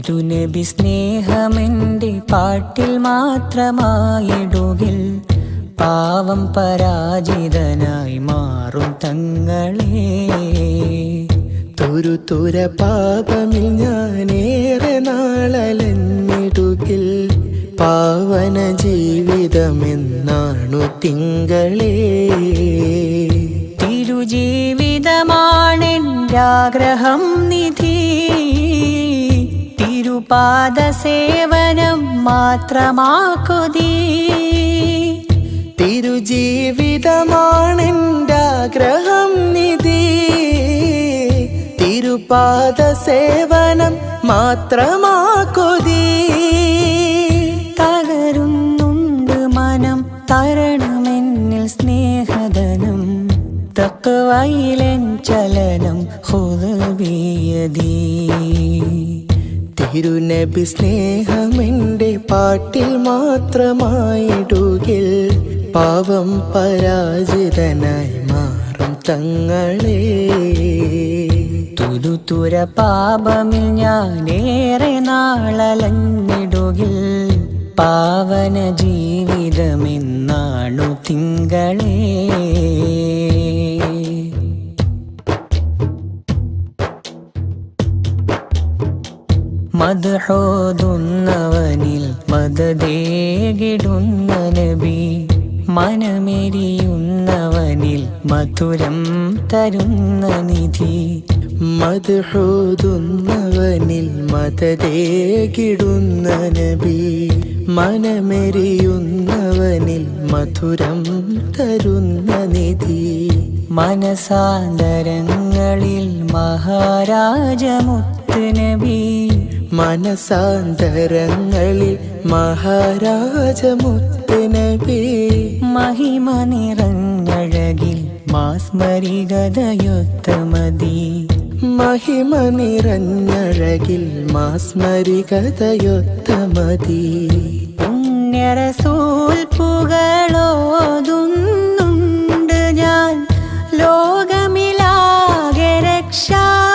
തിരുനബി സ്നേഹമെന്റെ പാട്ടിൽ മാത്രമായിടുകിൽ പാവം പരാജിതനായി മാറും തങ്ങളെ തുരുതുര പാപമിൽ ഞാനേറെ നാളലഞ്ഞിടുകിൽ പാവന ജീവിതമെന്നാണു തിങ്കളേ തിരുജീവിതമാണെൻ്റാഗ്രഹം നിധി തിരുപാദ സേവനം മാത്രമാക്കുതീ തിരുജീവിതമാണെൻ്റാഗ്രഹം നിധി തിരുപാദ സേവനം മാത്രമാക്കൊതീ തകരുന്നുണ്ട് മനം തരണമെന്നിൽ സ്നേഹധനം തക്കവയിലൻ ചലനം ഹുദബിയതീ തിരുനബി സ്നേഹമെന്റെ പാട്ടിൽ മാത്രമായിടുകിൽ പാവം പരാജിതനായി മാറും തങ്ങളെ തുരുതുര പാപമിൽ ഞാനേറെ നാളലഞ്ഞിടുകിൽ പാവന ജീവിതമെന്നാണു തിങ്കളേ മധുഹോതുന്നവനിൽ മതദേകിടുന്ന നബി മനമെരിയുന്നവനിൽ മധുരം തരുന്ന നിധി മധുഹോതുന്നവനിൽ മതദേകിടുന്ന നബി മനമെരിയുന്നവനിൽ മധുരം തരുന്ന നിധി മനസാന്തരങ്ങളിൽ മഹാരാജമുത്ത് നബി മനസാന്തരങ്ങളിൽ മഹാരാജമുത്ത് നബി മഹിമ നിറഞ്ഞഴകിൽ മാസ്മരികതയൊത്ത മതി മഹിമ നിറഞ്ഞഴകിൽ മാസ്മരികതയൊത്ത മതി പുണ്യരസൂൽ പുകളോതുന്നുണ്ട് ഞാൻ ലോകമിലാകെ രക്ഷ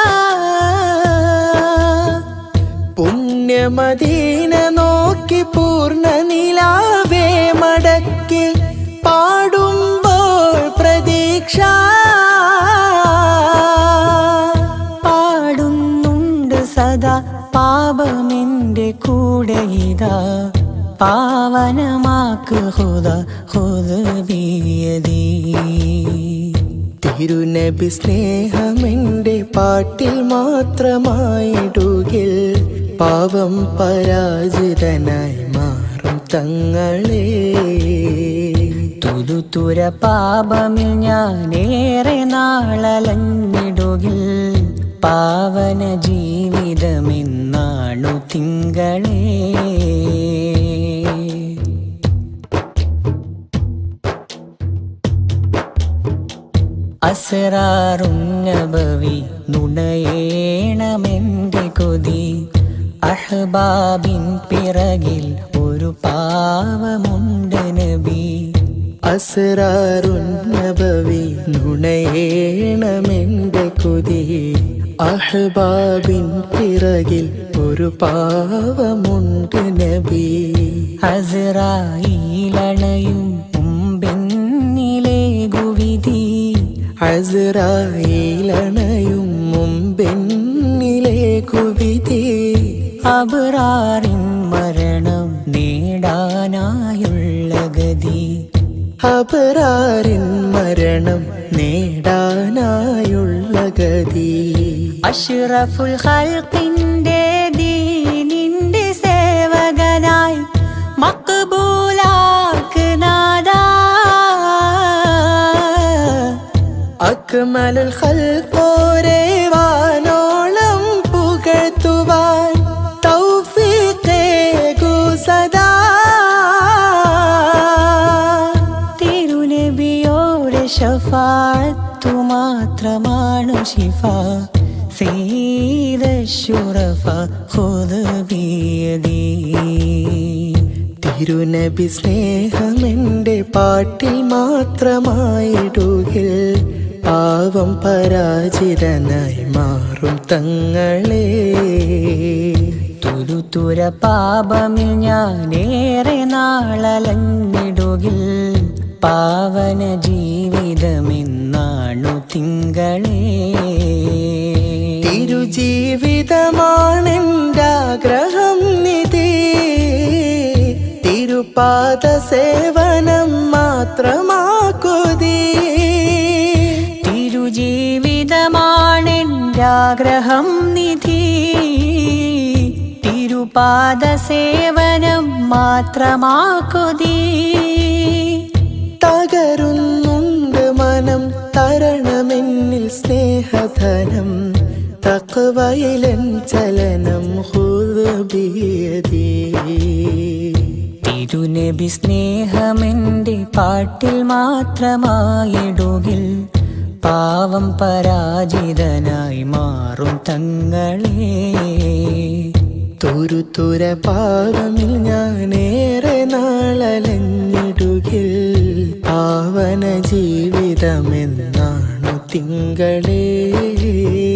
പുണ്യമദീന നോക്കി പൂർണ്ണ നിലാവേ മടക്കി പാടുമ്പോൾ പ്രതീക്ഷ പാടുന്നുണ്ട് സദാ പാപമെന്റെ കൂടെ ഇതാ പാവനമാക്ക് ഹുദ ഹുദബിയതീ തിരുനബി സ്നേഹമെന്റെ പാട്ടിൽ മാത്രമായിടുകിൽ പാവം പരാജിതനായി മാറും തങ്ങളെ തുരുതുര പാപമിൽ ഞാനേറെ നാളലഞ്ഞിടുകിൽ പാവന ജീവിതമെന്നാണു തിങ്കളേ അസറാറുന്നബവി നുണയേണമെന്റെ കൊതി അഹ്ബാബിൻ പിറകിൽ ഒരു പാവമുണ്ട് നബി അസറാറുന്നബവി നുണയേണമെന്റെ കൊതി അഹ്ബാബിൻ പിറകിൽ ഒരു പാവമുണ്ട് നബി അസറായിലണയും മുമ്പെന്നിലെ ഗുവിധി അസറായിലണയും മുമ്പെന്നിലെ കുവിധി അബറാറിൻ മരണം നേടാനായുള്ള ഗതി അപരാറിൻ മരണം നേടാനായുള്ള ഗതി അഷ്റഫുൽ ഖൽഖിന്റെ ദീനിന്റെ സേവകനായി മക്ബൂലാക്ക് നാദാ അക്മലുൽ ഖൽഖോരെ വാനോളം പുകഴ്ത്തുവാൻ തൗഫീഖേകു സദാ തിരുനബിയോടെ ഷഫാത്തു മാത്രമാണു ശിഫ സീത ശുറഫ ഖുദ് ബിയദീ തിരുനബി സ്നേഹമെന്റെ പാട്ടിൽ മാത്രമായിടുകിൽ പാവം പരാജിതനായി മാറും തങ്ങളെ തുരുതുര പാപമിൽ ഞാനേറെ നാളലഞ്ഞിടുകിൽ പാവന ജീവിതമെന്നാണു തിങ്കളേ തിരുജീവിതമാണെൻ്റാഗ്രഹം നിധി തിരുപാദ സേവനം മാത്രമാക്കുതീ തിരുജീവിതമാണെൻ്റാഗ്രഹം നിധി തിരുപാദ സേവനം മാത്രമാക്കുതീ തകരുന്നുണ്ട് മനം തരണമെന്നിൽ സ്നേഹധനം തക്കവയിലൻ ചലനം ഹുദബിയതീ തിരുനബി സ്നേഹമെന്റെ പാട്ടിൽ മാത്രമായിടുകിൽ പാവം പരാജിതനായി മാറും തങ്ങളെ തുരുതുര പാദമിൽ ഞാനേറെ നാളലഞ്ഞിടുകിൽ പാവന ജീവിതമെന്നാണു തിങ്കളേ